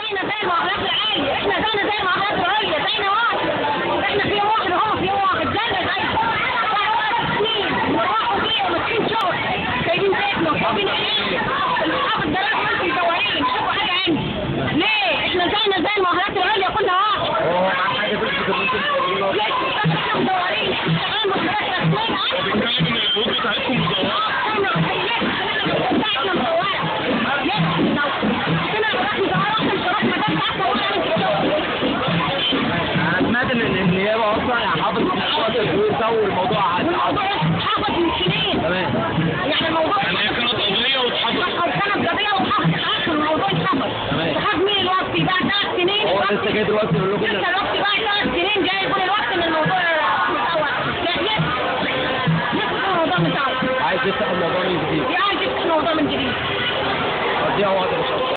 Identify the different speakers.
Speaker 1: زينا زي المعاملات العالية احنا زينا زي المعاملات العالية زينا واحد احنا في يوم واحد وهم في يوم واحد زينا زي سنين راحوا فيه وماسكين شغل سايبين بيتنا وسايبين عيالنا الحافظ ده لازم انتوا مدورين شوفوا حاجة عندي ليه احنا زينا زي المعاملات العالية كلنا واحد
Speaker 2: هو معاه حاجة تثبت إن أنتم بتقولوا
Speaker 1: ليه احنا مدورين شغال مصريات رسمية عارف
Speaker 3: بتتكلم ان البيوت بتاعتكم مزورة
Speaker 2: أنا سمعت إن إن النيابة أصلا يعني حافظ إن وقت الفلوس ده والموضوع هيتعرض تمام
Speaker 1: يعني الموضوع
Speaker 3: يعني هي كانت قضية واتحفظت
Speaker 1: كانت قضية واتحفظت الموضوع اتحفظ
Speaker 2: تمام.
Speaker 1: اتحفظ مين الوقت بعد ثلاث سنين
Speaker 2: هو لسه جاي دلوقتي يقول لكم إن
Speaker 1: لسه الوقت